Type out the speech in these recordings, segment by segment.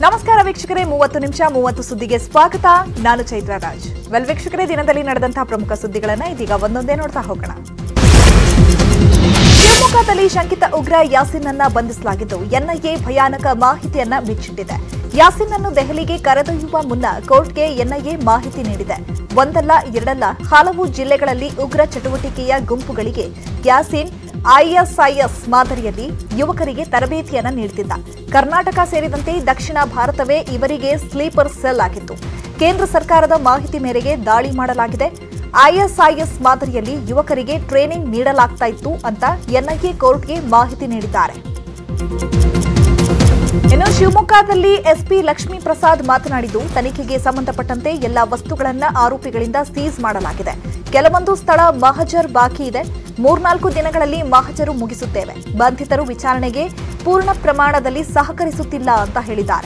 ನಮಸ್ಕಾರ ವೀಕ್ಷಕರೇ ಮೂವತ್ತು ನಿಮಿಷ ಮೂವತ್ತು ಸುದ್ದಿಗೆ ಸ್ವಾಗತ ನಾನು ಚೈತ್ರ ರಾಜ್ ವೆಲ್ ವೀಕ್ಷಕರೇ ದಿನದಲ್ಲಿ ನಡೆದಂತಹ ಪ್ರಮುಖ ಸುದ್ದಿಗಳನ್ನ ಇದೀಗ ಒಂದೊಂದೇ ನೋಡ್ತಾ ಹೋಗೋಣ ಶಿವಮೊಗ್ಗದಲ್ಲಿ ಶಂಕಿತ ಉಗ್ರ ಯಾಸಿನ್ನನ್ನ ಬಂಧಿಸಲಾಗಿದ್ದು ಎನ್ಐಎ ಭಯಾನಕ ಮಾಹಿತಿಯನ್ನ ಬಿಚ್ಚಿಟ್ಟಿದೆ ಯಾಸಿನ್ನನ್ನು ದೆಹಲಿಗೆ ಕರೆದೊಯ್ಯುವ ಮುನ್ನ ಕೋರ್ಟ್ಗೆ ಎನ್ಐಎ ಮಾಹಿತಿ ನೀಡಿದೆ ಒಂದಲ್ಲ ಎರಡಲ್ಲ ಹಲವು ಜಿಲ್ಲೆಗಳಲ್ಲಿ ಉಗ್ರ ಚಟುವಟಿಕೆಯ ಗುಂಪುಗಳಿಗೆ ಯಾಸಿನ್ ಐಎಸ್ಐಎಸ್ ಮಾದರಿಯಲ್ಲಿ ಯುವಕರಿಗೆ ತರಬೇತಿಯನ್ನ ನೀಡುತ್ತಿದ್ದ ಕರ್ನಾಟಕ ಸೇರಿದಂತೆ ದಕ್ಷಿಣ ಭಾರತವೇ ಇವರಿಗೆ ಸ್ಲೀಪರ್ ಸೆಲ್ ಆಗಿತ್ತು ಕೇಂದ್ರ ಸರ್ಕಾರದ ಮಾಹಿತಿ ಮೇರೆಗೆ ದಾಳಿ ಮಾಡಲಾಗಿದೆ ಐಎಸ್ಐಎಸ್ ಮಾದರಿಯಲ್ಲಿ ಯುವಕರಿಗೆ ಟ್ರೈನಿಂಗ್ ನೀಡಲಾಗ್ತಾ ಇತ್ತು ಅಂತ ಎನ್ಐಎ ಕೋರ್ಟ್ಗೆ ಮಾಹಿತಿ ನೀಡಿದ್ದಾರೆ ಇನ್ನು ಶಿವಮೊಗ್ಗದಲ್ಲಿ ಎಸ್ಪಿ ಲಕ್ಷ್ಮೀ ಪ್ರಸಾದ್ ಮಾತನಾಡಿದ್ದು ತನಿಖೆಗೆ ಸಂಬಂಧಪಟ್ಟಂತೆ ಎಲ್ಲ ವಸ್ತುಗಳನ್ನ ಆರೋಪಿಗಳಿಂದ ಸೀಸ್ ಮಾಡಲಾಗಿದೆ ಕೆಲವೊಂದು ಸ್ಥಳ ಮಹಜರ್ ಬಾಕಿ ಇದೆ ಮೂರ್ನಾಲ್ಕು ದಿನಗಳಲ್ಲಿ ಮಹಜರು ಮುಗಿಸುತ್ತೇವೆ ಬಂಧಿತರು ವಿಚಾರಣೆಗೆ ಪೂರ್ಣ ಪ್ರಮಾಣದಲ್ಲಿ ಸಹಕರಿಸುತ್ತಿಲ್ಲ ಅಂತ ಹೇಳಿದ್ದಾರೆ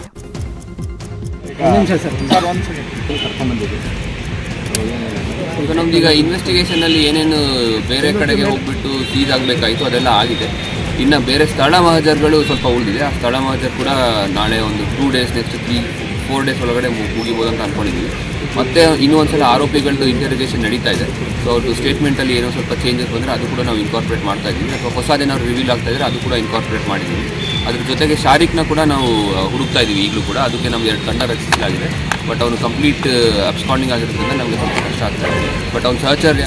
ಈಗ ನಮ್ದು ಈಗ ಇನ್ವೆಸ್ಟಿಗೇಷನ್ ಅಲ್ಲಿ ಏನೇನು ಬೇರೆ ಕಡೆಗೆ ಹೋಗ್ಬಿಟ್ಟು ಸೀಸ್ ಆಗಬೇಕಾಯಿತು ಅದೆಲ್ಲ ಆಗಿದೆ ಇನ್ನು ಬೇರೆ ಸ್ಥಳ ಮಹಜರ್ಗಳು ಸ್ವಲ್ಪ ಉಳಿದಿದೆ ಆ ಸ್ಥಳ ಮಹಜರ್ ಕೂಡ ನಾಳೆ ಒಂದು two days next three four days ಒಳಗಡೆ ಮು- ಮುಗಿಬೋದು ಅಂತ ಅಂದ್ಕೊಂಡಿದ್ದೀವಿ ಮತ್ತೆ ಇನ್ನೂ ಒಂದ್ಸಲ ಆರೋಪಿಗಳದ್ದು ಇಂಟರ್ಗೇಷನ್ ನಡೀತಾ ಇದೆ ಸೊ ಅವ್ರದ್ದು ಸ್ಟೇಟ್ಮೆಂಟಲ್ಲಿ ಏನೋ ಸ್ವಲ್ಪ ಚೇಂಜಸ್ ಬಂದರೆ ಅದು ಕೂಡ ನಾವು ಇನ್ಕಾರ್ಪೊರೇಟ್ ಮಾಡ್ತಾ ಇದ್ದೀವಿ ಅಥವಾ ಹೊಸದೇನಾದ್ರು ರಿವೀಲ್ ಆಗ್ತಾ ಇದ್ರೆ ಅದು ಕೂಡ ಇನ್ಕಾರ್ಪೊರೇಟ್ ಮಾಡಿದ್ದೀವಿ ಅದ್ರ ಜೊತೆಗೆ ಶಾರಿಕ್ನ ಕೂಡ ನಾವು ಆ, ಹುಡುಕ್ತಾ ಇದ್ದೀವಿ ಈಗಲೂ ಕೂಡ ಅದಕ್ಕೆ ನಮ್ಗೆ ಎರಡು ತಂಡ ರಚಿಸಲಾಗಿದೆ ಬಟ್ ಅವನು ಕಂಪ್ಲೀಟ್ ಅಬ್ಸ್ಕಾಂಡಿಂಗ್ ಆಗಿರೋದ್ರಿಂದ ನಮಗೆ ಸ್ವಲ್ಪ ಕಷ್ಟ ಆಗ್ತಾ ಇದೆ ಬಟ್ ಅವ್ನು ಸಹಚರ್ಯ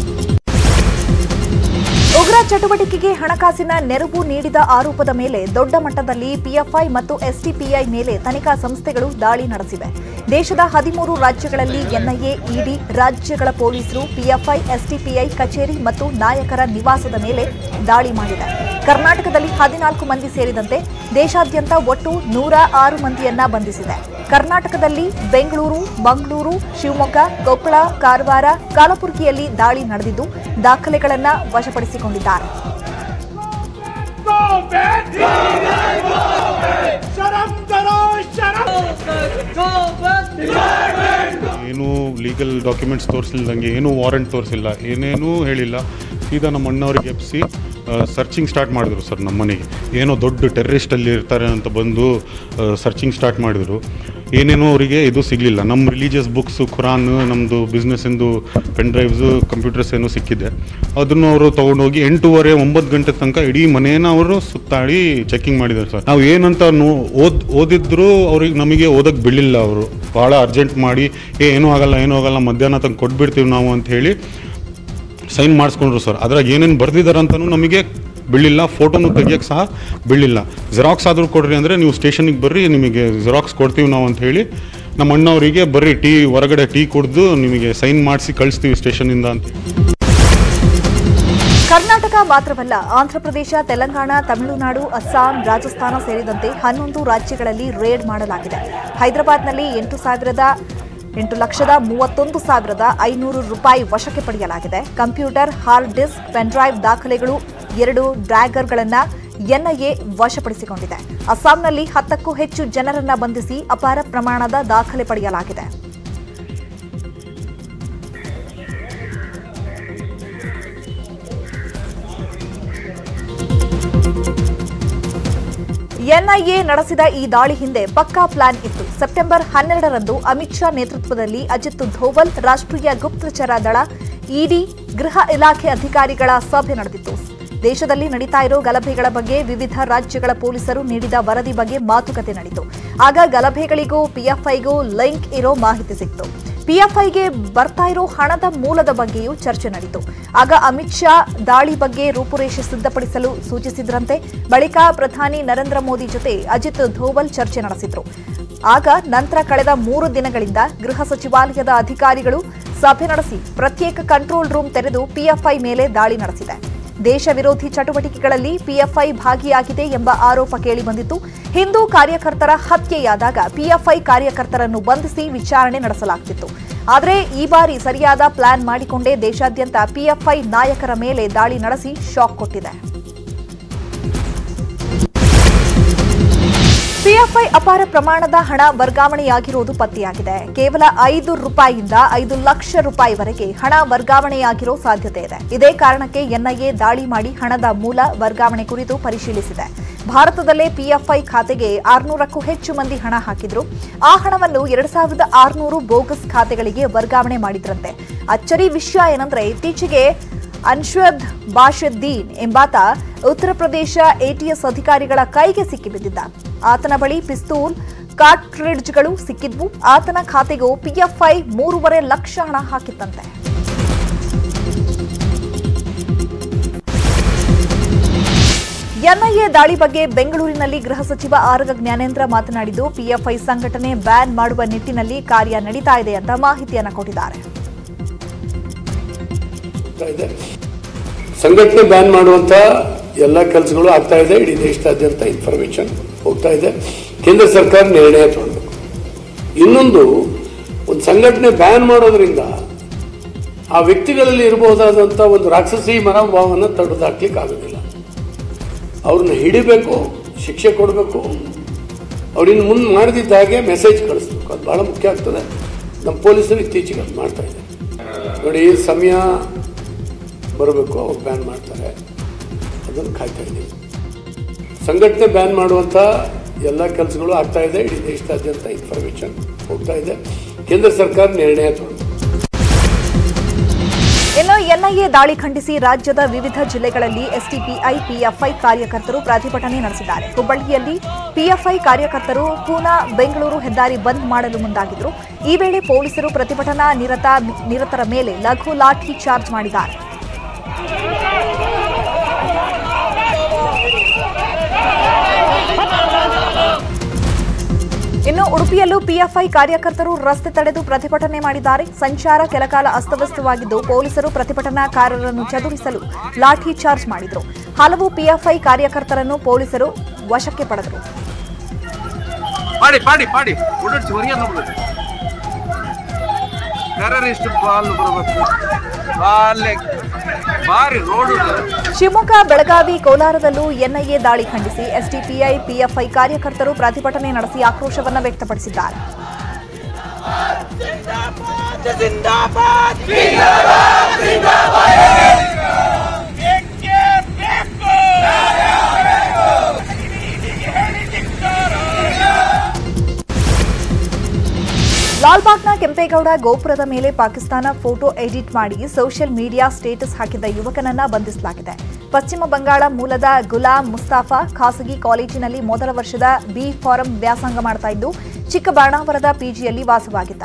ಉಗ್ರ ಚಟುವಟಿಕೆಗೆ ಹಣಕಾಸಿನ ನೆರವು ನೀಡಿದ ಆರೋಪದ ಮೇಲೆ ದೊಡ್ಡ ಮಟ್ಟದಲ್ಲಿ ಪಿಎಫ್ಐ ಮತ್ತು ಎಸ್ಟಿಪಿಐ ಮೇಲೆ ತನಿಖಾ ಸಂಸ್ಥೆಗಳು ದಾಳಿ ನಡೆಸಿವೆ ದೇಶದ ಹದಿಮೂರು ರಾಜ್ಯಗಳಲ್ಲಿ ಎನ್ಐಎ ಇಡಿ ರಾಜ್ಯಗಳ ಪೊಲೀಸರು ಪಿಎಫ್ಐ ಎಸ್ಟಿಪಿಐ ಕಚೇರಿ ಮತ್ತು ನಾಯಕರ ನಿವಾಸದ ಮೇಲೆ ದಾಳಿ ಮಾಡಿದೆ ಕರ್ನಾಟಕದಲ್ಲಿ ಹದಿನಾಲ್ಕು ಮಂದಿ ಸೇರಿದಂತೆ ದೇಶಾದ್ಯಂತ ಒಟ್ಟು ನೂರ ಆರು ಮಂದಿಯನ್ನ ಬಂಧಿಸಿದೆ ಕರ್ನಾಟಕದಲ್ಲಿ ಬೆಂಗಳೂರು ಮಂಗಳೂರು ಶಿವಮೊಗ್ಗ ಕೊಪ್ಪಳ ಕಾರವಾರ ಕಲಬುರಗಿಯಲ್ಲಿ ದಾಳಿ ನಡೆದಿದ್ದು ದಾಖಲೆಗಳನ್ನ ವಶಪಡಿಸಿಕೊಂಡಿದ್ದಾರೆ शरम करो शरम ಏನೂ ಲೀಗಲ್ ಡಾಕ್ಯುಮೆಂಟ್ಸ್ ತೋರಿಸಿಲ್ದಂಗೆ ಏನೂ ವಾರೆಂಟ್ ತೋರಿಸಿಲ್ಲ ಏನೇನೂ ಹೇಳಿಲ್ಲ ಸೀದಾ ನಮ್ಮ ಅಣ್ಣವ್ರಿಗೆ ಎಬ್ಸಿ ಸರ್ಚಿಂಗ್ ಸ್ಟಾರ್ಟ್ ಮಾಡಿದ್ರು ಸರ್ ನಮ್ಮ ಮನೆಗೆ ಏನೋ ದೊಡ್ಡ ಟೆರ್ರಿಸ್ಟ್ ಅಲ್ಲಿ ಇರ್ತಾರೆ ಅಂತ ಬಂದು ಸರ್ಚಿಂಗ್ ಸ್ಟಾರ್ಟ್ ಮಾಡಿದ್ರು ಏನೇನೋ ಅವರಿಗೆ ಇದು ಸಿಗಲಿಲ್ಲ ನಮ್ಮ ರಿಲಿಜಿಯಸ್ ಬುಕ್ಸು ಖುರಾನ್ ನಮ್ಮದು ಬಿಸ್ನೆಸ್ಸಿಂದು ಪೆನ್ ಡ್ರೈವ್ಸು ಕಂಪ್ಯೂಟರ್ಸ್ ಏನೋ ಸಿಕ್ಕಿದೆ ಅದನ್ನು ಅವರು ತೊಗೊಂಡೋಗಿ ಎಂಟೂವರೆ ಒಂಬತ್ತು ಗಂಟೆ ತನಕ ಇಡೀ ಮನೇನ ಅವರು ಸುತ್ತಾಡಿ ಚೆಕಿಂಗ್ ಮಾಡಿದ್ದಾರೆ ಸರ್ ನಾವು ಏನಂತ ನೋ ಓದ್ ಓದಿದ್ರು ಅವ್ರಿಗೆ ನಮಗೆ ಓದಕ್ಕೆ ಬಿಡಲಿಲ್ಲ ಅವರು ಭಾಳ ಅರ್ಜೆಂಟ್ ಮಾಡಿ ಏ ಏನೂ ಆಗಲ್ಲ ಏನೂ ಆಗಲ್ಲ ಮಧ್ಯಾಹ್ನ ತನಕ ಕೊಟ್ಬಿಡ್ತೀವಿ ನಾವು ಅಂತ ಹೇಳಿ ಸೈನ್ ಮಾಡಿಸ್ಕೊಂಡ್ರು ಸರ್ ಅದ್ರಾಗ ಏನೇನು ಬರ್ದಿದ್ದಾರೆ ಅಂತಲೂ ನಮಗೆ ಬೀಳಿಲ್ಲ ಫೋಟೋನು ತೆಗಿಯೋಕ್ಕೆ ಸಹ ಬೀಳಿಲ್ಲ ಜೆರಾಕ್ಸ್ ಆದರೂ ಕೊಡ್ರಿ ಅಂದರೆ ನೀವು ಸ್ಟೇಷನಿಗೆ ಬರ್ರಿ ನಿಮಗೆ ಜೆರಾಕ್ಸ್ ಕೊಡ್ತೀವಿ ನಾವು ಅಂತ ಹೇಳಿ ನಮ್ಮ ಅಣ್ಣವರಿಗೆ ಬರ್ರಿ ಟೀ ಹೊರಗಡೆ ಟೀ ಕುಡಿದು ನಿಮಗೆ ಸೈನ್ ಮಾಡಿಸಿ ಕಳಿಸ್ತೀವಿ ಸ್ಟೇಷನಿಂದ ಅಂತ ಕರ್ನಾಟಕ ಮಾತ್ರವಲ್ಲ ಆಂಧ್ರಪ್ರದೇಶ ತೆಲಂಗಾಣ ತಮಿಳುನಾಡು ಅಸ್ಸಾಂ ರಾಜಸ್ಥಾನ ಸೇರಿದಂತೆ ಹನ್ನೊಂದು ರಾಜ್ಯಗಳಲ್ಲಿ ರೇಡ್ ಮಾಡಲಾಗಿದೆ ಹೈದರಾಬಾದ್ನಲ್ಲಿ ಎಂಟು ಸಾವಿರದ ಎಂಟು ಲಕ್ಷದ ಮೂವತ್ತೊಂದು ಸಾವಿರದ ಐನೂರು ರೂಪಾಯಿ ವಶಕ್ಕೆ ಪಡೆಯಲಾಗಿದೆ ಕಂಪ್ಯೂಟರ್ ಹಾರ್ಡ್ ಡಿಸ್ಕ್ ಪೆನ್ಡ್ರೈವ್ ದಾಖಲೆಗಳು ಎರಡು ಡ್ರ್ಯಾಗರ್ಗಳನ್ನು ಎನ್ಐಎ ವಶಪಡಿಸಿಕೊಂಡಿದೆ ಅಸ್ಸಾಂನಲ್ಲಿ ಹತ್ತಕ್ಕೂ ಹೆಚ್ಚು ಜನರನ್ನ ಬಂಧಿಸಿ ಅಪಾರ ಪ್ರಮಾಣದ ದಾಖಲೆ ಪಡೆಯಲಾಗಿದೆ ಎನ್ಐಎ ನಡೆಸಿದ ಈ ದಾಳಿ ಹಿಂದೆ ಪಕ್ಕಾ ಪ್ಲಾನ್ ಇತ್ತು ಸೆಪ್ಟೆಂಬರ್ ಹನ್ನೆರಡರಂದು ಅಮಿತ್ ಶಾ ನೇತೃತ್ವದಲ್ಲಿ ಅಜಿತ್ ಧೋವಲ್ ರಾಷ್ಟ್ರೀಯ ಗುಪ್ತಚರ ದಳ ಇಡಿ ಗೃಹ ಇಲಾಖೆ ಅಧಿಕಾರಿಗಳ ಸಭೆ ನಡೆದಿತ್ತು ದೇಶದಲ್ಲಿ ನಡೀತಾ ಇರೋ ಗಲಭೆಗಳ ಬಗ್ಗೆ ವಿವಿಧ ರಾಜ್ಯಗಳ ಪೊಲೀಸರು ನೀಡಿದ ವರದಿ ಬಗ್ಗೆ ಮಾತುಕತೆ ನಡೆಯಿತು ಆಗ ಗಲಭೆಗಳಿಗೂ ಪಿಎಫ್ಐಗೂ ಲಿಂಕ್ ಇರೋ ಮಾಹಿತಿ ಸಿಕ್ತು ಪಿಎಫ್ಐಗೆ ಬರ್ತಾ ಇರೋ ಹಣದ ಮೂಲದ ಬಗ್ಗೆಯೂ ಚರ್ಚೆ ನಡೆಯಿತು ಆಗ ಅಮಿತ್ ಶಾ ದಾಳಿ ಬಗ್ಗೆ ರೂಪುರೇಷೆ ಸಿದ್ಧಪಡಿಸಲು ಸೂಚಿಸಿದ್ರಂತೆ ಬಳಿಕ ಪ್ರಧಾನಿ ನರೇಂದ್ರ ಮೋದಿ ಜೊತೆ ಅಜಿತ್ ಧೋವಲ್ ಚರ್ಚೆ ನಡೆಸಿದ್ರು ಆಗ ನಂತರ ಕಳೆದ ಮೂರು ದಿನಗಳಿಂದ ಗೃಹ ಸಚಿವಾಲಯದ ಅಧಿಕಾರಿಗಳು ಸಭೆ ನಡೆಸಿ ಪ್ರತ್ಯೇಕ ಕಂಟ್ರೋಲ್ ರೂಮ್ ತೆರೆದು ಪಿಎಫ್ಐ ಮೇಲೆ ದಾಳಿ ನಡೆಸಿದೆ ದೇಶ ವಿರೋಧಿ ಚಟುವಟಿಕೆಗಳಲ್ಲಿ ಪಿಎಫ್ಐ ಭಾಗಿಯಾಗಿದೆ ಎಂಬ ಆರೋಪ ಕೇಳಿಬಂದಿತ್ತು ಹಿಂದೂ ಕಾರ್ಯಕರ್ತರ ಹತ್ಯೆಯಾದಾಗ ಪಿಎಫ್ಐ ಕಾರ್ಯಕರ್ತರನ್ನು ಬಂಧಿಸಿ ವಿಚಾರಣೆ ನಡೆಸಲಾಗ್ತಿತ್ತು ಆದರೆ ಈ ಬಾರಿ ಸರಿಯಾದ ಪ್ಲಾನ್ ಮಾಡಿಕೊಂಡೇ ದೇಶಾದ್ಯಂತ ಪಿಎಫ್ಐ ನಾಯಕರ ಮೇಲೆ ದಾಳಿ ನಡೆಸಿ ಶಾಕ್ ಕೊಟ್ಟಿದೆ ಪಿಎಫ್ಐ ಅಪಾರ ಪ್ರಮಾಣದ ಹಣ ವರ್ಗಾವಣೆಯಾಗಿರುವುದು ಪತ್ತೆಯಾಗಿದೆ ಕೇವಲ ಐದು ರೂಪಾಯಿಯಿಂದ ಐದು ಲಕ್ಷ ರೂಪಾಯಿವರೆಗೆ ಹಣ ವರ್ಗಾವಣೆಯಾಗಿರೋ ಸಾಧ್ಯತೆ ಇದೆ ಇದೇ ಕಾರಣಕ್ಕೆ ಎನ್ಐಎ ದಾಳಿ ಮಾಡಿ ಹಣದ ಮೂಲ ವರ್ಗಾವಣೆ ಕುರಿತು ಪರಿಶೀಲಿಸಿದೆ ಭಾರತದಲ್ಲೇ ಪಿಎಫ್ಐ ಖಾತೆಗೆ ಆರ್ನೂರಕ್ಕೂ ಹೆಚ್ಚು ಮಂದಿ ಹಣ ಹಾಕಿದ್ರು ಆ ಹಣವನ್ನು ಎರಡ್ ಸಾವಿರದ ಆರ್ನೂರು ಬೋಗಸ್ ಖಾತೆಗಳಿಗೆ ವರ್ಗಾವಣೆ ಮಾಡಿದ್ರಂತೆ ಅಚ್ಚರಿ ವಿಷಯ ಏನಂದ್ರೆ ಇತ್ತೀಚೆಗೆ ಅನ್ಶ್ವದ್ ಬಾಷದ್ದೀನ್ ಎಂಬಾತ ಉತ್ತರ ಪ್ರದೇಶ ಎಟಿಎಸ್ ಅಧಿಕಾರಿಗಳ ಕೈಗೆ ಸಿಕ್ಕಿಬಿದ್ದಿದ್ದ ಆತನ ಬಳಿ ಪಿಸ್ತೂಲ್ ಕಾರ್ಟ್ರಿಡ್ಜ್ಗಳು ಸಿಕ್ಕಿದ್ವು ಆತನ ಖಾತೆಗೂ ಪಿಎಫ್ಐ ಮೂರುವರೆ ಲಕ್ಷ ಹಣ ಹಾಕಿತ್ತಂತೆ ಎನ್ಐಎ ದಾಳಿ ಬಗ್ಗೆ ಬೆಂಗಳೂರಿನಲ್ಲಿ ಗೃಹ ಸಚಿವ ಆರಗ ಜ್ಞಾನೇಂದ್ರ ಮಾತನಾಡಿದ್ದು ಪಿಎಫ್ಐ ಸಂಘಟನೆ ಬ್ಯಾನ್ ಮಾಡುವ ನಿಟ್ಟಿನಲ್ಲಿ ಕಾರ್ಯ ನಡೀತಾ ಇದೆ ಅಂತ ಮಾಹಿತಿಯನ್ನ ಕೊಟ್ಟಿದ್ದಾರೆ ಆಗ್ತಾ ಇದೆ ಸಂಘಟನೆ ಬ್ಯಾನ್ ಮಾಡುವಂತ ಎಲ್ಲ ಕೆಲಸಗಳು ಆಗ್ತಾ ಇದೆ ಇಡೀ ದೇಶದಾದ್ಯಂತ ಇನ್ಫಾರ್ಮೇಶನ್ ಹೋಗ್ತಾ ಇದೆ ಕೇಂದ್ರ ಸರ್ಕಾರ ನಿರ್ಣಯ ತಗೊಳ್ಬೇಕು ಇನ್ನೊಂದು ಒಂದು ಸಂಘಟನೆ ಬ್ಯಾನ್ ಮಾಡೋದ್ರಿಂದ ಆ ವ್ಯಕ್ತಿಗಳಲ್ಲಿ ಇರಬಹುದಾದಂಥ ಒಂದು ರಾಕ್ಷಸಿ ಮನೋಭಾವವನ್ನು ತಡೆದಾಕ್ಲಿಕ್ಕೆ ಆಗೋದಿಲ್ಲ ಅವ್ರನ್ನ ಹಿಡಿಬೇಕು ಶಿಕ್ಷೆ ಕೊಡಬೇಕು ಅವ್ರಿನ್ನು ಮುಂದೆ ಮಾಡದಿದ್ದ ಹಾಗೆ ಮೆಸೇಜ್ ಕಳಿಸ್ಬೇಕು ಅದು ಬಹಳ ಮುಖ್ಯ ಆಗ್ತದೆ ನಮ್ಮ ಪೊಲೀಸರು ಇತ್ತೀಚೆಗೆ ಅದು ಮಾಡ್ತಾ ಇದ್ದಾರೆ ನೋಡಿ ಸಮಯ ಬರಬೇಕು ಅವ್ರು ಬ್ಯಾನ್ ಮಾಡ್ತಾರೆ ಅದನ್ನು ಕಾಯ್ತಾ ಇದ್ದೀವಿ ಸಂಘಟನೆ ಬ್ಯಾನ್ ಮಾಡುವಂಥ ಎಲ್ಲ ಕೆಲಸಗಳು ಆಗ್ತಾ ಇದೆ ಇಡೀ ದೇಶದಾದ್ಯಂತ ಇನ್ಫಾರ್ಮೇಶನ್ ಹೋಗ್ತಾ ಇದೆ ಕೇಂದ್ರ ಸರ್ಕಾರ ನಿರ್ಣಯ ತಗೊಳ್ಬೇಕು ಇನ್ನು ಎನ್ಐಎ ದಾಳಿ ಖಂಡಿಸಿ ರಾಜ್ಯದ ವಿವಿಧ ಜಿಲ್ಲೆಗಳಲ್ಲಿ ಎಸ್ಟಿಪಿಐ ಪಿಎಫ್ಐ ಕಾರ್ಯಕರ್ತರು ಪ್ರತಿಭಟನೆ ನಡೆಸಿದ್ದಾರೆ ಹುಬ್ಬಳ್ಳಿಯಲ್ಲಿ ಪಿಎಫ್ಐ ಕಾರ್ಯಕರ್ತರು ಪೂನಾ ಬೆಂಗಳೂರು ಹೆದ್ದಾರಿ ಬಂದ್ ಮಾಡಲು ಮುಂದಾಗಿದ್ರು ಈ ವೇಳೆ ಪೊಲೀಸರು ಪ್ರತಿಭಟನಾ ನಿರತ ನಿರತರ ಮೇಲೆ ಲಘು ಲಾಠಿ ಚಾರ್ಜ್ ಮಾಡಿದ್ದಾರೆ ಇನ್ನು ಉಡುಪಿಯಲ್ಲೂ ಪಿಎಫ್ಐ ಕಾರ್ಯಕರ್ತರು ರಸ್ತೆ ತಡೆದು ಪ್ರತಿಭಟನೆ ಮಾಡಿದ್ದಾರೆ ಸಂಚಾರ ಕೆಲಕಾಲ ಅಸ್ತವ್ಯಸ್ತವಾಗಿದ್ದು ಪೊಲೀಸರು ಪ್ರತಿಭಟನಾಕಾರರನ್ನು ಚದುರಿಸಲು ಲಾಠಿ ಚಾರ್ಜ್ ಮಾಡಿದರು ಹಲವು ಪಿಎಫ್ಐ ಕಾರ್ಯಕರ್ತರನ್ನು ಪೊಲೀಸರು ವಶಕ್ಕೆ ಪಡೆದರು ಪಾಡಿ ಪಾಡಿ ಪಾಡಿ ಓಡಾಡ್ಸಿ ಹೊರಗೆ ನೋಡ್ಬೇಕು ಟೆರರಿಸ್ಟ್ ಬಾಲ್ ಬರಬೇಕು ಅಲ್ಲೇ ಬಾರಿ ರೋಡ್ ಶಿವಮೊಗ್ಗ ಬೆಳಗಾವಿ ಕೋಲಾರದಲ್ಲೂ ಎನ್ಐಎ ದಾಳಿ ಖಂಡಿಸಿ ಎಸ್ಡಿಪಿಐ ಪಿಎಫ್ಐ ಕಾರ್ಯಕರ್ತರು ಪ್ರತಿಭಟನೆ ನಡೆಸಿ ಆಕ್ರೋಶವನ್ನು ವ್ಯಕ್ತಪಡಿಸಿದ್ದಾರೆ ಲಾಲ್ಬಾಗ್ನ ಕೆಂಪೇಗೌಡ ಗೋಪುರದ ಮೇಲೆ ಪಾಕಿಸ್ತಾನ ಫೋಟೋ ಎಡಿಟ್ ಮಾಡಿ ಸೋಷಿಯಲ್ ಮೀಡಿಯಾ ಸ್ಟೇಟಸ್ ಹಾಕಿದ್ದ ಯುವಕನನ್ನ ಬಂಧಿಸಲಾಗಿದೆ ಪಶ್ಚಿಮ ಬಂಗಾಳ ಮೂಲದ ಗುಲಾಂ ಮುಸ್ತಾಫಾ ಖಾಸಗಿ ಕಾಲೇಜಿನಲ್ಲಿ ಮೊದಲ ವರ್ಷದ ಬಿ ಫಾರಂ ವ್ಯಾಸಂಗ ಮಾಡ್ತಾ ಇದ್ದು ಚಿಕ್ಕಬಾಣಾವರದ ಪಿಜಿಯಲ್ಲಿ ವಾಸವಾಗಿದ್ದ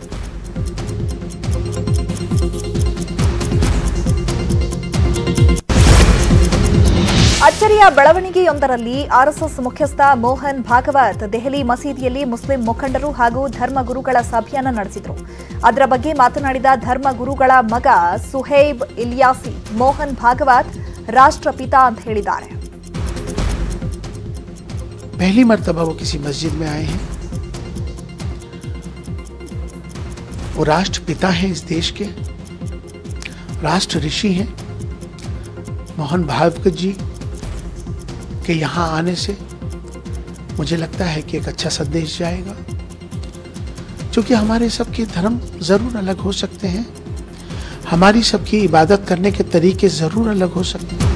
ಅಚ್ಚರಿಯ ಬೆಳವಣಿಗೆಯೊಂದರಲ್ಲಿ ಆರ್ಎಸ್ಎಸ್ ಮುಖ್ಯಸ್ಥ ಮೋಹನ್ ಭಾಗವತ್ ದೆಹಲಿ ಮಸೀದಿಯಲ್ಲಿ ಮುಸ್ಲಿಂ ಮುಖಂಡರು ಹಾಗೂ ಧರ್ಮಗುರುಗಳ ಸಭೆಯನ್ನ ನಡೆಸಿದರು ಅದರ ಬಗ್ಗೆ ಮಾತನಾಡಿದ ಧರ್ಮಗುರುಗಳ ಮಗ ಸುಹೈಬ್ ಇಲಿಯಾಸಿ ಮೋಹನ್ ಭಾಗವತ್ ರಾಷ್ಟ್ರಪಿತ ಅಂತ ಹೇಳಿದ್ದಾರೆ पहली मर्तबा वो किसी मस्जिद में आए हैं वो राष्ट्रपिता हैं इस देश के राष्ट्र ऋषि हैं मोहन भागवत जी के यहाँ आने से मुझे लगता है कि एक अच्छा संदेश जाएगा क्योंकि हमारे सबके धर्म ज़रूर अलग हो सकते हैं हमारी सबकी इबादत करने के तरीके ज़रूर अलग हो सकते हैं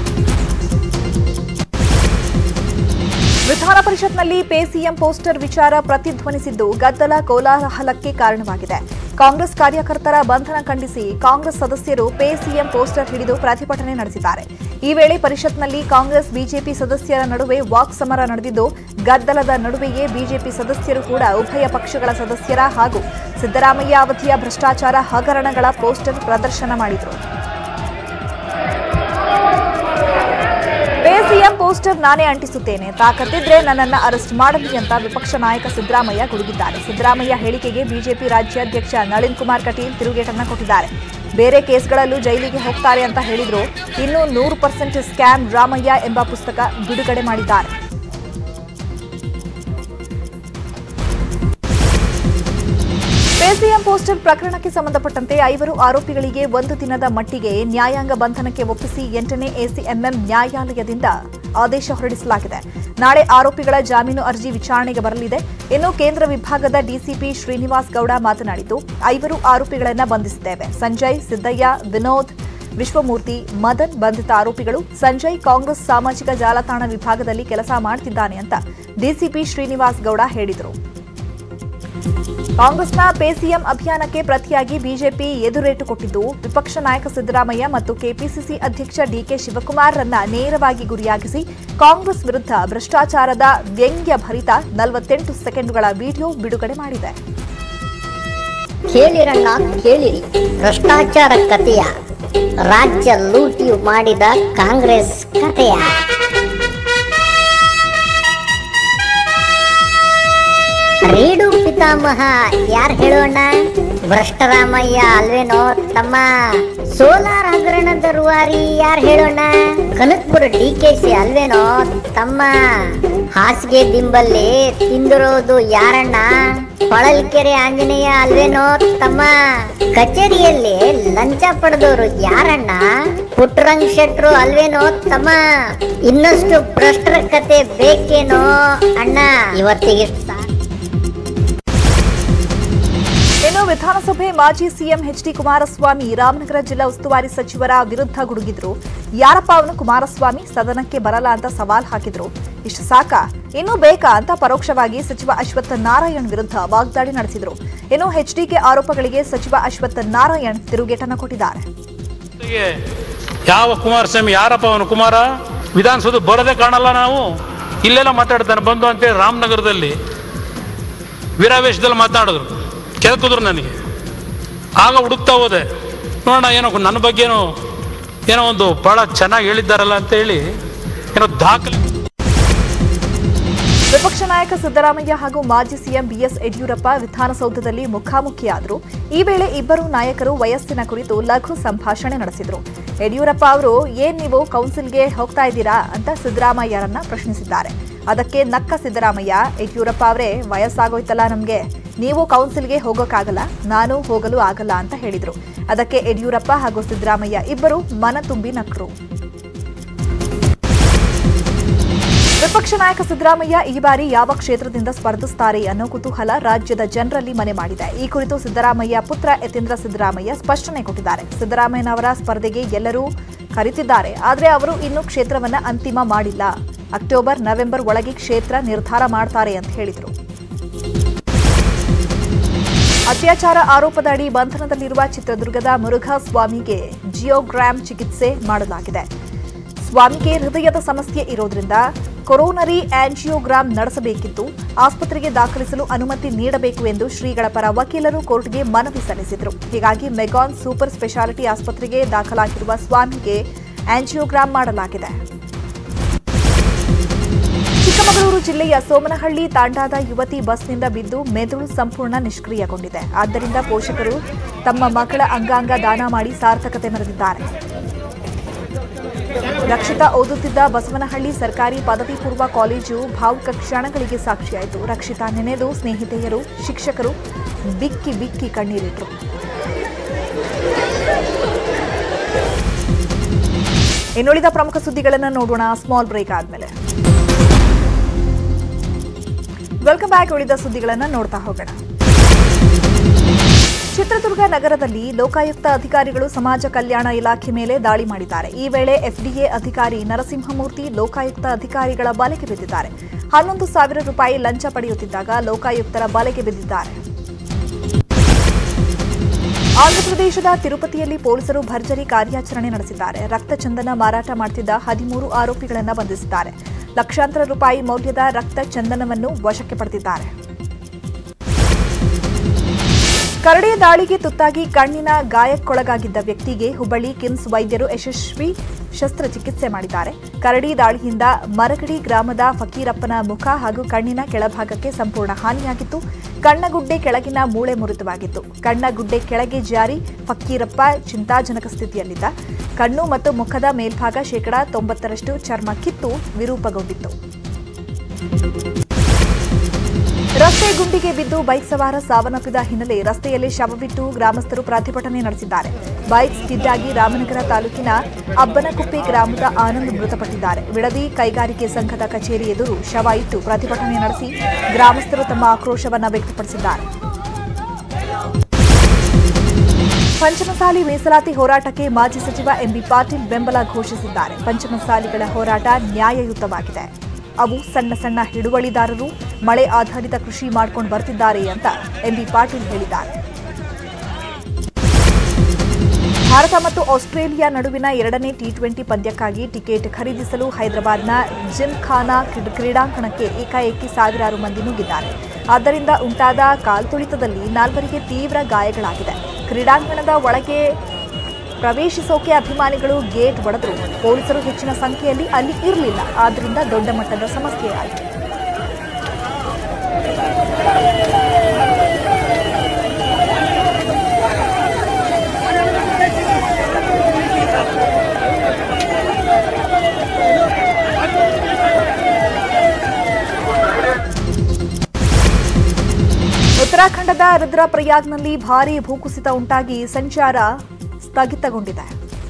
ವಿಧಾನ ಪರಿಷತ್ನಲ್ಲಿ ಪೇ ಸಿಎಂ ಪೋಸ್ಟರ್ ವಿಚಾರ ಪ್ರತಿಧ್ವನಿಸಿದ್ದು ಗದ್ದಲ ಕೋಲಾಹಲಕ್ಕೆ ಕಾರಣವಾಗಿದೆ ಕಾಂಗ್ರೆಸ್ ಕಾರ್ಯಕರ್ತರ ಬಂಧನ ಖಂಡಿಸಿ ಕಾಂಗ್ರೆಸ್ ಸದಸ್ಯರು ಪೇ ಸಿಎಂ ಪೋಸ್ಟರ್ ಹಿಡಿದು ಪ್ರತಿಭಟನೆ ನಡೆಸಿದ್ದಾರೆ ಈ ವೇಳೆ ಪರಿಷತ್ನಲ್ಲಿ ಕಾಂಗ್ರೆಸ್ ಬಿಜೆಪಿ ಸದಸ್ಯರ ನಡುವೆ ವಾಕ್ ಸಮರ ನಡೆದಿದ್ದು ಗದ್ದಲದ ನಡುವೆಯೇ ಬಿಜೆಪಿ ಸದಸ್ಯರು ಕೂಡ ಉಭಯ ಪಕ್ಷಗಳ ಸದಸ್ಯರ ಹಾಗೂ ಸಿದ್ದರಾಮಯ್ಯ ಅವಧಿಯ ಭ್ರಷ್ಟಾಚಾರ ಹಗರಣಗಳ ಪೋಸ್ಟರ್ ಪ್ರದರ್ಶನ ಮಾಡಿದರು ಸಿಎಂ ಪೋಸ್ಟರ್ ನಾನೇ ಅಂಟಿಸುತ್ತೇನೆ ತಾಕತ್ತಿದ್ರೆ ನನ್ನನ್ನ ಅರೆಸ್ಟ್ ಮಾಡಲಿ ಅಂತ ವಿಪಕ್ಷ ನಾಯಕ ಸಿದ್ದರಾಮಯ್ಯ ಗುಡುಗಿದ್ದಾರೆ ಸಿದ್ದರಾಮಯ್ಯ ಹೇಳಿಕೆಗೆ ಬಿಜೆಪಿ ರಾಜ್ಯಾಧ್ಯಕ್ಷ ನಳಿನ್ ಕುಮಾರ್ ಕಟೀಲ್ ತಿರುಗೇಟನ್ನ ಕೊಟ್ಟಿದ್ದಾರೆ ಬೇರೆ ಕೇಸ್ಗಳಲ್ಲೂ ಜೈಲಿಗೆ ಹೋಗ್ತಾರೆ ಅಂತ ಹೇಳಿದ್ರು ಇನ್ನು ನೂರು ಪರ್ಸೆಂಟ್ ಸ್ಕ್ಯಾಮ್ ರಾಮಯ್ಯ ಎಂಬ ಪುಸ್ತಕ ಬಿಡುಗಡೆ ಮಾಡಿದ್ದಾರೆ ಪೇಸಿಎಂ ಪೋಸ್ಟರ್ ಪ್ರಕರಣಕ್ಕೆ ಸಂಬಂಧಪಟ್ಟಂತೆ ಐವರು ಆರೋಪಿಗಳಿಗೆ ಒಂದು ದಿನದ ಮಟ್ಟಿಗೆ ನ್ಯಾಯಾಂಗ ಬಂಧನಕ್ಕೆ ಒಪ್ಪಿಸಿ ಎಂಟನೇ ಎಸಿಎಂಎಂ ನ್ಯಾಯಾಲಯದಿಂದ ಆದೇಶ ಹೊರಡಿಸಲಾಗಿದೆ ನಾಳೆ ಆರೋಪಿಗಳ ಜಾಮೀನು ಅರ್ಜಿ ವಿಚಾರಣೆಗೆ ಬರಲಿದೆ ಇನ್ನು ಕೇಂದ್ರ ವಿಭಾಗದ ಡಿಸಿಪಿ ಶ್ರೀನಿವಾಸ್ ಗೌಡ ಮಾತನಾಡಿದ್ದು ಐವರು ಆರೋಪಿಗಳನ್ನ ಬಂಧಿಸಿದ್ದೇವೆ ಸಂಜಯ್ ಸಿದ್ದಯ್ಯ ವಿನೋದ್ ವಿಶ್ವಮೂರ್ತಿ ಮದನ್ ಬಂಧಿತ ಆರೋಪಿಗಳು ಸಂಜಯ್ ಕಾಂಗ್ರೆಸ್ ಸಾಮಾಜಿಕ ಜಾಲತಾಣ ವಿಭಾಗದಲ್ಲಿ ಕೆಲಸ ಮಾಡ್ತಿದ್ದಾನೆ ಅಂತ ಡಿಸಿಪಿ ಶ್ರೀನಿವಾಸ್ ಗೌಡ ಹೇಳಿದರು ಕಾಂಗ್ರೆಸ್ನ ಪೇಸಿಎಂ ಅಭಿಯಾನಕ್ಕೆ ಪ್ರತಿಯಾಗಿ ಬಿಜೆಪಿ ಎದುರೇಟು ಕೊಟ್ಟಿದ್ದು ವಿಪಕ್ಷ ನಾಯಕ ಸಿದ್ದರಾಮಯ್ಯ ಮತ್ತು ಕೆಪಿಸಿಸಿ ಅಧ್ಯಕ್ಷ ಡಿಕೆ ಶಿವಕುಮಾರ್ರನ್ನ ನೇರವಾಗಿ ಗುರಿಯಾಗಿಸಿ ಕಾಂಗ್ರೆಸ್ ವಿರುದ್ಧ ಭ್ರಷ್ಟಾಚಾರದ ವ್ಯಂಗ್ಯ ಭರಿತ ನಲವತ್ತೆಂಟು ಸೆಕೆಂಡುಗಳ ವಿಡಿಯೋ ಬಿಡುಗಡೆ ಮಾಡಿದೆ ಕೇಳಿರಣ್ಣ ಕೇಳಿರಿ ಭ್ರಷ್ಟಾಚಾರ ಕಥೆಯ ರಾಜ್ಯ ಲೂಟಿ ಮಾಡಿದ ಕಾಂಗ್ರೆಸ್ ಕಥೆಯ ರೇಡು ಪಿತಾಮಹ ಯಾರು ಹೇಳೋಣ ಭ್ರಷ್ಟರಾಮಯ್ಯ ಅಲ್ವೇನೋ ತಮ್ಮ ಸೋಲಾರ್ ಹಗರಣದ ರೂವಾರಿ ಯಾರು ಹೇಳೋಣ ಕನಕ್ಪುರ ಡಿ ಕೆ ಸಿ ಅಲ್ವೇನೋ ತಮ್ಮ ಹಾಸಿಗೆ ದಿಂಬಲ್ಲಿ ತಿಂದಿರೋದು ಯಾರಣ್ಣ ಹೊಳಲ್ಕೆರೆ ಆಂಜನೇಯ ಅಲ್ವೇನೋ ತಮ್ಮ ಕಚೇರಿಯಲ್ಲಿ ಲಂಚ ಪಡೆದವರು ಯಾರಣ್ಣ ಪುಟ್ಟರಂಗ್ ಶೆಟ್ರು ಅಲ್ವೇನೋ ತಮ್ಮ ಇನ್ನಷ್ಟು ಭ್ರಷ್ಟರ ಕತೆ ಬೇಕೇನೋ ಅಣ್ಣ ಇವತ್ತಿಗೆ ಸಾಕು ಇನ್ನು ವಿಧಾನಸಭೆ ಮಾಜಿ CM H D Kumaraswamy Ramanagara ಜಿಲ್ಲಾ ಉಸ್ತುವಾರಿ ಸಚಿವರ ವಿರುದ್ಧ ಗುಡುಗಿದ್ರು ಯಾರಪ್ಪ ಅವನು ಕುಮಾರಸ್ವಾಮಿ ಸದನಕ್ಕೆ ಬರಲ್ಲ ಅಂತ ಸವಾಲ್ ಹಾಕಿದ್ರು ಇಷ್ಟು ಸಾಕ ಇನ್ನೂ ಬೇಕಾ ಅಂತ ಪರೋಕ್ಷವಾಗಿ ಸಚಿವ ಅಶ್ವತ್ಥ ನಾರಾಯಣ್ ವಿರುದ್ಧ ವಾಗ್ದಾಳಿ ನಡೆಸಿದ್ರು ಇನ್ನು ಎಚ್ಡಿಕೆ ಆರೋಪಗಳಿಗೆ ಸಚಿವ ಅಶ್ವತ್ಥ ನಾರಾಯಣ್ ತಿರುಗೇಟನ್ನ ಕೊಟ್ಟಿದ್ದಾರೆ ಜೊತೆಗೆ ಯಾವ ಕುಮಾರಸ್ವಾಮಿ ಯಾರಪ್ಪ ಅವನು ಕುಮಾರ ವಿಧಾನಸೌಧ ಬರೋದೇ ಕಾಣಲ್ಲ ನಾವು ಇಲ್ಲೆಲ್ಲ ಮಾತಾಡ್ತಾನೆ ಬಂದು ಅಂತೇಳಿ ರಾಮನಗರದಲ್ಲಿ ವೀರಾವೇಶದಲ್ಲಿ ಮಾತನಾಡಿದ್ರು ಕೆದಕಿದ್ರು ನನಗೆ ಆಗ ಹುಡುಕ್ತಾ ಹೋದೆ ನೋಡೋಣ ಏನೋ ನನ್ನ ಬಗ್ಗೆನೋ ಏನೋ ಒಂದು ಭಾಳ ಚೆನ್ನಾಗಿ ಹೇಳಿದ್ದಾರಲ್ಲ ಅಂತ ಹೇಳಿ ಏನೋ ದಾಖಲೆ ವಿಪಕ್ಷ ನಾಯಕ ಸಿದ್ದರಾಮಯ್ಯ ಹಾಗೂ ಮಾಜಿ ಸಿಎಂ ಬಿಎಸ್ ಯಡಿಯೂರಪ್ಪ ವಿಧಾನಸೌಧದಲ್ಲಿ ಮುಖಾಮುಖಿಯಾದರು ಈ ವೇಳೆ ಇಬ್ಬರು ನಾಯಕರು ವಯಸ್ಸಿನ ಕುರಿತು ಲಘು ಸಂಭಾಷಣೆ ನಡೆಸಿದ್ರು ಯಡಿಯೂರಪ್ಪ ಅವರು ಏನ್ ನೀವು ಕೌನ್ಸಿಲ್ಗೆ ಹೋಗ್ತಾ ಇದ್ದೀರಾ ಅಂತ ಸಿದ್ದರಾಮಯ್ಯರನ್ನ ಪ್ರಶ್ನಿಸಿದ್ದಾರೆ ಅದಕ್ಕೆ ನಕ್ಕ ಸಿದ್ದರಾಮಯ್ಯ ಯಡಿಯೂರಪ್ಪ ಅವರೇ ವಯಸ್ಸಾಗೋಯ್ತಲ್ಲ ನಮ್ಗೆ ನೀವು ಕೌನ್ಸಿಲ್ಗೆ ಹೋಗೋಕ್ಕಾಗಲ್ಲ ನಾನು ಹೋಗಲು ಆಗಲ್ಲ ಅಂತ ಹೇಳಿದ್ರು ಅದಕ್ಕೆ ಯಡಿಯೂರಪ್ಪ ಹಾಗೂ ಸಿದ್ದರಾಮಯ್ಯ ಇಬ್ಬರು ಮನ ತುಂಬಿ ನಕ್ರು ವಿಪಕ್ಷ ನಾಯಕ ಸಿದ್ದರಾಮಯ್ಯ ಈ ಬಾರಿ ಯಾವ ಕ್ಷೇತ್ರದಿಂದ ಸ್ಪರ್ಧಿಸುತ್ತಾರೆ ಅನ್ನೋ ಕುತೂಹಲ ರಾಜ್ಯದ ಜನರಲ್ಲಿ ಮನೆ ಮಾಡಿದೆ ಈ ಕುರಿತು ಸಿದ್ದರಾಮಯ್ಯ ಪುತ್ರ ಯತೀಂದ್ರ ಸಿದ್ದರಾಮಯ್ಯ ಸ್ಪಷ್ಟನೆ ಕೊಟ್ಟಿದ್ದಾರೆ ಸಿದ್ದರಾಮಯ್ಯನವರ ಸ್ಪರ್ಧೆಗೆ ಎಲ್ಲರೂ ಕರೆತಿದ್ದಾರೆ ಆದರೆ ಅವರು ಇನ್ನೂ ಕ್ಷೇತ್ರವನ್ನ ಅಂತಿಮ ಮಾಡಿಲ್ಲ ಅಕ್ಟೋಬರ್ ನವೆಂಬರ್ ಒಳಗೆ ಕ್ಷೇತ್ರ ನಿರ್ಧಾರ ಮಾಡ್ತಾರೆ ಅಂತ ಹೇಳಿದರು ಅತ್ಯಾಚಾರ ಆರೋಪದ ಅಡಿ ಬಂಧನದಲ್ಲಿರುವ ಚಿತ್ರದುರ್ಗದ ಮುರುಘಾ ಸ್ವಾಮಿಗೆ ಜಿಯೋಗ್ರಾಮ್ ಚಿಕಿತ್ಸೆ ಮಾಡಲಾಗಿದೆ ಸ್ವಾಮಿಗೆ ಹೃದಯದ ಸಮಸ್ಯೆ ಇರೋದ್ರಿಂದ ಕೊರೋನರಿ ಆಂಜಿಯೋಗ್ರಾಮ್ ನಡೆಸಬೇಕಿತ್ತು ಆಸ್ಪತ್ರೆಗೆ ದಾಖಲಿಸಲು ಅನುಮತಿ ನೀಡಬೇಕು ಎಂದು ಶ್ರೀಗಳ ಪರ ವಕೀಲರು ಕೋರ್ಟ್ಗೆ ಮನವಿ ಸಲ್ಲಿಸಿದರು ಹೀಗಾಗಿ ಮೆಗಾನ್ ಸೂಪರ್ ಸ್ಪೆಷಾಲಿಟಿ ಆಸ್ಪತ್ರೆಗೆ ದಾಖಲಾಗಿರುವ ಸ್ವಾಮಿಗೆ ಆಂಜಿಯೋಗ್ರಾಮ್ ಮಾಡಲಾಗಿದೆ ಚಿಕ್ಕಮಗಳೂರು ಜಿಲ್ಲೆಯ ಸೋಮನಹಳ್ಳಿ ತಾಂಡಾದ ಯುವತಿ ಬಸ್ನಿಂದ ಬಿದ್ದು ಮೆದುಳು ಸಂಪೂರ್ಣ ನಿಷ್ಕ್ರಿಯಗೊಂಡಿದೆ ಆದ್ದರಿಂದ ಪೋಷಕರು ತಮ್ಮ ಮಕ್ಕಳ ಅಂಗಾಂಗ ದಾನ ಮಾಡಿ ಸಾರ್ಥಕತೆ ಮೆರೆದಿದ್ದಾರೆ ರಕ್ಷಿತಾ ಓದುತ್ತಿದ್ದ ಬಸವನಹಳ್ಳಿ ಸರ್ಕಾರಿ ಪದವಿ ಪೂರ್ವ ಕಾಲೇಜು ಭಾವುಕ ಕ್ಷಣಗಳಿಗೆ ಸಾಕ್ಷಿಯಾಯಿತು ರಕ್ಷಿತಾ ನೆನೆದು ಸ್ನೇಹಿತೆಯರು ಶಿಕ್ಷಕರು ಬಿಕ್ಕಿ ಬಿಕ್ಕಿ ಕಣ್ಣೀರಿಟ್ರು ಇನ್ನುಳಿದ ಪ್ರಮುಖ ಸುದ್ದಿಗಳನ್ನು ನೋಡೋಣ ಸ್ಮಾಲ್ ಬ್ರೇಕ್ ಆದ್ಮೇಲೆ ವೆಲ್ಕಮ್ ಬ್ಯಾಕ್ ಉಳಿದ ಸುದ್ದಿಗಳನ್ನು ನೋಡ್ತಾ ಹೋಗೋಣ ಚಿತ್ರದುರ್ಗ ನಗರದಲ್ಲಿ ಲೋಕಾಯುಕ್ತ ಅಧಿಕಾರಿಗಳು ಸಮಾಜ ಕಲ್ಯಾಣ ಇಲಾಖೆ ಮೇಲೆ ದಾಳಿ ಮಾಡಿದ್ದಾರೆ ಈ ವೇಳೆ ಎಫ್ಡಿಎ ಅಧಿಕಾರಿ ನರಸಿಂಹಮೂರ್ತಿ ಲೋಕಾಯುಕ್ತ ಅಧಿಕಾರಿಗಳ ಬಲೆಗೆ ಬಿದ್ದಿದ್ದಾರೆ ಹನ್ನೊಂದು ಸಾವಿರ ರೂಪಾಯಿ ಲಂಚ ಪಡೆಯುತ್ತಿದ್ದಾಗ ಲೋಕಾಯುಕ್ತರ ಬಲೆಗೆ ಬಿದ್ದಿದ್ದಾರೆ ಆಂಧ್ರಪ್ರದೇಶದ ತಿರುಪತಿಯಲ್ಲಿ ಪೊಲೀಸರು ಭರ್ಜರಿ ಕಾರ್ಯಾಚರಣೆ ನಡೆಸಿದ್ದಾರೆ ರಕ್ತಚಂದನ ಮಾರಾಟ ಮಾಡುತ್ತಿದ್ದ ಹದಿಮೂರು ಆರೋಪಿಗಳನ್ನು ಬಂಧಿಸಿದ್ದಾರೆ ಲಕ್ಷಾಂತರ ರೂಪಾಯಿ ಮೌಲ್ಯದ ರಕ್ತ ಚಂದನವನ್ನು ವಶಕ್ಕೆ ಪಡೆದಿದ್ದಾರೆ ಕರಡಿ ದಾಳಿಗೆ ತುತ್ತಾಗಿ ಕಣ್ಣಿನ ಗಾಯಕ್ಕೊಳಗಾಗಿದ್ದ ವ್ಯಕ್ತಿಗೆ ಹುಬ್ಬಳ್ಳಿ ಕಿಮ್ಸ್ ವೈದ್ಯರು ಯಶಸ್ವಿ ಶಸ್ತ್ರಚಿಕಿತ್ಸೆ ಮಾಡಿದ್ದಾರೆ ಕರಡಿ ದಾಳಿಯಿಂದ ಮರಗಡಿ ಗ್ರಾಮದ ಫಕೀರಪ್ಪನ ಮುಖ ಹಾಗೂ ಕಣ್ಣಿನ ಕೆಳಭಾಗಕ್ಕೆ ಸಂಪೂರ್ಣ ಹಾನಿಯಾಗಿತ್ತು ಕಣ್ಣಗುಡ್ಡೆ ಕೆಳಗಿನ ಮೂಳೆ ಮುರಿತವಾಗಿತ್ತು ಕಣ್ಣಗುಡ್ಡೆ ಕೆಳಗೆ ಜಾರಿ ಫಕೀರಪ್ಪ ಚಿಂತಾಜನಕ ಸ್ಥಿತಿಯಲ್ಲಿದ್ದ ಕಣ್ಣು ಮತ್ತು ಮುಖದ ಮೇಲ್ಭಾಗ ಶೇಕಡಾ ತೊಂಬತ್ತರಷ್ಟು ಚರ್ಮ ಕಿತ್ತು ವಿರೂಪಗೊಂಡಿತ್ತು ರಸ್ತೆ ಗುಂಡಿಗೆ ಬಿದ್ದು ಬೈಕ್ ಸವಾರ ಸಾವನ್ನಪ್ಪಿದ ಹಿನ್ನೆಲೆ ರಸ್ತೆಯಲ್ಲಿ ಶವವಿಟ್ಟು ಗ್ರಾಮಸ್ಥರು ಪ್ರತಿಭಟನೆ ನಡೆಸಿದ್ದಾರೆ ಬೈಕ್ ಸ್ಕಿಡ್ ಆಗಿ ರಾಮನಗರ ತಾಲೂಕಿನ ಅಬ್ಬನಕುಪ್ಪೆ ಗ್ರಾಮದ ಆನಂದ್ ಮೃತಪಟ್ಟಿದ್ದಾರೆ ಬಿಡದಿ ಕೈಗಾರಿಕೆ ಸಂಘದ ಕಚೇರಿ ಎದುರು ಶವ ಇಟ್ಟು ಪ್ರತಿಭಟನೆ ನಡೆಸಿ ಗ್ರಾಮಸ್ಥರು ತಮ್ಮ ಆಕ್ರೋಶವನ್ನ ವ್ಯಕ್ತಪಡಿಸಿದ್ದಾರೆ ಪಂಚಮಸಾಲಿ ಮೀಸಲಾತಿ ಹೋರಾಟಕ್ಕೆ ಮಾಜಿ ಸಚಿವ ಎಂಬಿ ಪಾಟೀಲ್ ಬೆಂಬಲ ಘೋಷಿಸಿದ್ದಾರೆ ಪಂಚಮಸಾಲಿಗಳ ಹೋರಾಟ ನ್ಯಾಯಯುತವಾಗಿದೆ ಅವು ಸಣ್ಣ ಸಣ್ಣ ಹಿಡುವಳಿದಾರರು ಮಳೆ ಆಧಾರಿತ ಕೃಷಿ ಮಾಡ್ಕೊಂಡು ಬರ್ತಿದ್ದಾರೆ ಅಂತ ಎಂಬಿ ಪಾಟೀಲ್ ಹೇಳಿದ್ದಾರೆ ಭಾರತ ಮತ್ತು ಆಸ್ಟ್ರೇಲಿಯಾ ನಡುವಿನ ಎರಡನೇ ಟಿ ಟ್ವೆಂಟಿ ಪಂದ್ಯಕ್ಕಾಗಿ ಟಿಕೆಟ್ ಖರೀದಿಸಲು ಹೈದರಾಬಾದ್ನ ಜಿಮ್ಖಾನಾ ಕ್ರೀಡ್- ಕ್ರೀಡಾಂಗಣಕ್ಕೆ ಏಕಾಏಕಿ ಸಾವಿರಾರು ಮಂದಿ ನುಗ್ಗಿದ್ದಾರೆ ಆದ್ದರಿಂದ ಉಂಟಾದ ಕಾಲ್ತುಳಿತದಲ್ಲಿ ನಾಲ್ವರಿಗೆ ತೀವ್ರ ಗಾಯಗಳಾಗಿದೆ ಕ್ರೀಡಾಂಗಣದ ಒಳಗೆ ಪ್ರವೇಶಿಸೋಕೆ ಅಭಿಮಾನಿಗಳು ಗೇಟ್ ಒಡೆದರು ಪೊಲೀಸರು ಹೆಚ್ಚಿನ ಸಂಖ್ಯೆಯಲ್ಲಿ ಅಲ್ಲಿ ಇರಲಿಲ್ಲ ಆದ್ದರಿಂದ ದೊಡ್ಡ ಮಟ್ಟದ ಸಮಸ್ಯೆಯಾಯಿತು ಉತ್ತರಾಖಂಡದ ರುದ್ರಪ್ರಯಾಗ್ನಲ್ಲಿ ಭಾರೀ ಭೂಕುಸಿತ ಉಂಟಾಗಿ ಸಂಚಾರ ಸ್ಥಗಿತಗೊಂಡಿದೆ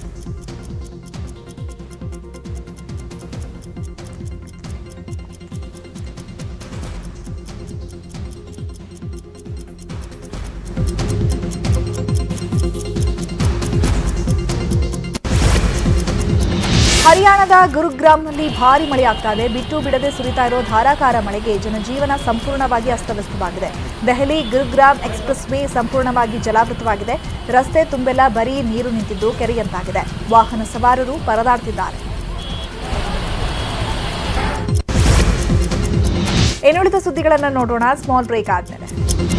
ಹರಿಯಾಣದ ಗುರುಗ್ರಾಮ್ನಲ್ಲಿ ಭಾರಿ ಮಳೆಯಾಗ್ತಾ ಇದೆ ಬಿಟ್ಟು ಬಿಡದೆ ಸುರಿತಾ ಇರೋ ಧಾರಾಕಾರ ಮಳೆಗೆ ಜನಜೀವನ ಸಂಪೂರ್ಣವಾಗಿ ಅಸ್ತವ್ಯಸ್ತವಾಗಿದೆ ದೆಹಲಿ ಗುರುಗ್ರಾಮ್ ಎಕ್ಸ್ಪ್ರೆಸ್ ವೇ ಸಂಪೂರ್ಣವಾಗಿ ಜಲಾವೃತವಾಗಿದೆ ರಸ್ತೆ ತುಂಬೆಲ್ಲ ಬರೀ ನೀರು ನಿಂತಿದ್ದು ಕೆರೆಯಂತಾಗಿದೆ ವಾಹನ ಸವಾರರು ಪರದಾಡ್ತಿದ್ದಾರೆ ಇನ್ನುಳಿದ ಸುದ್ದಿಗಳನ್ನು ನೋಡೋಣ ಸ್ಮಾಲ್ ಬ್ರೇಕ್ ಆದ್ಮೇಲೆ